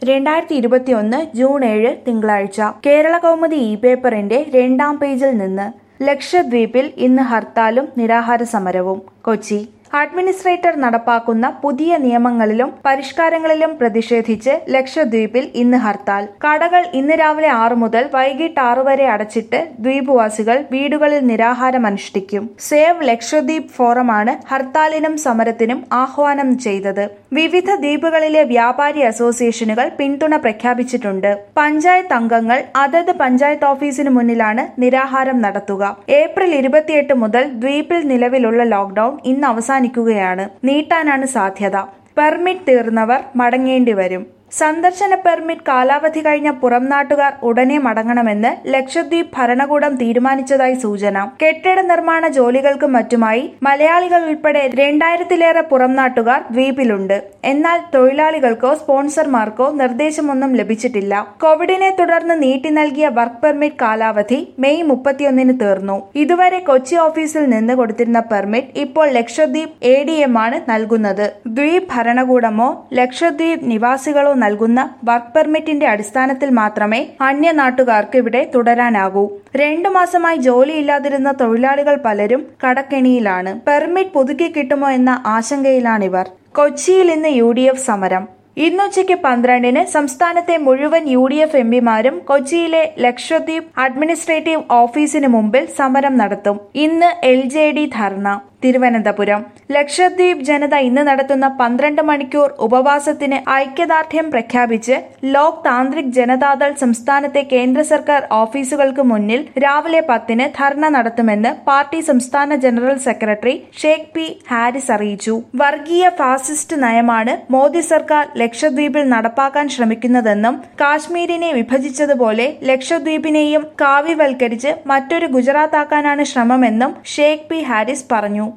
രണ്ടായിരത്തി ഇരുപത്തിയൊന്ന് ജൂൺ ഏഴ് തിങ്കളാഴ്ച കേരള കൗമുദി ഇ പേപ്പറിന്റെ രണ്ടാം പേജിൽ നിന്ന് ലക്ഷദ്വീപിൽ ഇന്ന് ഹർത്താലും നിരാഹാര സമരവും കൊച്ചി അഡ്മിനിസ്ട്രേറ്റർ നടപ്പാക്കുന്ന പുതിയ നിയമങ്ങളിലും പരിഷ്കാരങ്ങളിലും പ്രതിഷേധിച്ച് ലക്ഷദ്വീപിൽ ഇന്ന് ഹർത്താൽ കടകൾ ഇന്ന് രാവിലെ ആറു മുതൽ വൈകിട്ട് ആറു വരെ അടച്ചിട്ട് ദ്വീപുവാസികൾ വീടുകളിൽ നിരാഹാരം അനുഷ്ഠിക്കും സേവ് ലക്ഷദ്വീപ് ഫോറമാണ് ഹർത്താലിനും സമരത്തിനും ആഹ്വാനം ചെയ്തത് വിവിധ ദ്വീപുകളിലെ വ്യാപാരി അസോസിയേഷനുകൾ പിന്തുണ പ്രഖ്യാപിച്ചിട്ടുണ്ട് പഞ്ചായത്ത് അംഗങ്ങൾ അതത് പഞ്ചായത്ത് ഓഫീസിന് മുന്നിലാണ് നിരാഹാരം നടത്തുക ഏപ്രിൽ ഇരുപത്തിയെട്ട് മുതൽ ദ്വീപിൽ നിലവിലുള്ള ലോക്ഡൌൺ ഇന്ന് അവസാനിക്കുകയാണ് നീട്ടാനാണ് സാധ്യത പെർമിറ്റ് തീർന്നവർ മടങ്ങേണ്ടി വരും സന്ദർശന പെർമിറ്റ് കാലാവധി കഴിഞ്ഞ പുറം നാട്ടുകാർ ഉടനെ മടങ്ങണമെന്ന് ലക്ഷദ്വീപ് ഭരണകൂടം തീരുമാനിച്ചതായി സൂചന കെട്ടിട നിർമ്മാണ ജോലികൾക്കും മറ്റുമായി മലയാളികൾ ഉൾപ്പെടെ രണ്ടായിരത്തിലേറെ പുറം നാട്ടുകാർ ദ്വീപിലുണ്ട് എന്നാൽ തൊഴിലാളികൾക്കോ സ്പോൺസർമാർക്കോ നിർദ്ദേശമൊന്നും ലഭിച്ചിട്ടില്ല കോവിഡിനെ തുടർന്ന് നീട്ടി നൽകിയ വർക്ക് പെർമിറ്റ് കാലാവധി മെയ് മുപ്പത്തിയൊന്നിന് തീർന്നു ഇതുവരെ കൊച്ചി ഓഫീസിൽ നിന്ന് കൊടുത്തിരുന്ന പെർമിറ്റ് ഇപ്പോൾ ലക്ഷദ്വീപ് എ ഡി എം ആണ് നൽകുന്നത് ദ്വീപ് ഭരണകൂടമോ ലക്ഷദ്വീപ് നിവാസികളോ നൽകുന്ന വർക്ക് പെർമിറ്റിന്റെ അടിസ്ഥാനത്തിൽ മാത്രമേ അന്യ നാട്ടുകാർക്ക് ഇവിടെ തുടരാനാകൂ രണ്ടു മാസമായി ജോലിയില്ലാതിരുന്ന തൊഴിലാളികൾ പലരും കടക്കെണിയിലാണ് പെർമിറ്റ് പുതുക്കി കിട്ടുമോ എന്ന ആശങ്കയിലാണിവർ കൊച്ചിയിൽ ഇന്ന് യു ഡി എഫ് സമരം ഇന്നുച്ചയ്ക്ക് പന്ത്രണ്ടിന് സംസ്ഥാനത്തെ മുഴുവൻ യു ഡി എഫ് എംപിമാരും കൊച്ചിയിലെ ലക്ഷദ്വീപ് അഡ്മിനിസ്ട്രേറ്റീവ് ഓഫീസിന് മുമ്പിൽ സമരം നടത്തും ഇന്ന് L J D dharna Thiruvananthapuram Lakshadweep Janata ഇന്ന് നടത്തുന്ന പന്ത്രണ്ട് മണിക്കൂർ ഉപവാസത്തിന് ഐക്യദാർഢ്യം പ്രഖ്യാപിച്ച് ലോക് താന്ത്രിക് ജനതാദൾ സംസ്ഥാനത്തെ കേന്ദ്ര സർക്കാർ ഓഫീസുകൾക്ക് മുന്നിൽ രാവിലെ പത്തിന് ധർണ നടത്തുമെന്ന് പാർട്ടി സംസ്ഥാന general secretary Sheikh P Haris അറിയിച്ചു വർഗീയ ഫാസിസ്റ്റ് നയമാണ് മോദി സർക്കാർ ലക്ഷദ്വീപിൽ നടപ്പാക്കാൻ ശ്രമിക്കുന്നതെന്നും കാശ്മീരിനെ വിഭജിച്ചതുപോലെ ലക്ഷദ്വീപിനെയും കാവ്യവൽക്കരിച്ച് മറ്റൊരു ഗുജറാത്താക്കാനാണ് ശ്രമമെന്നും ഷേഖ് പി ഹാരിസ് പറഞ്ഞു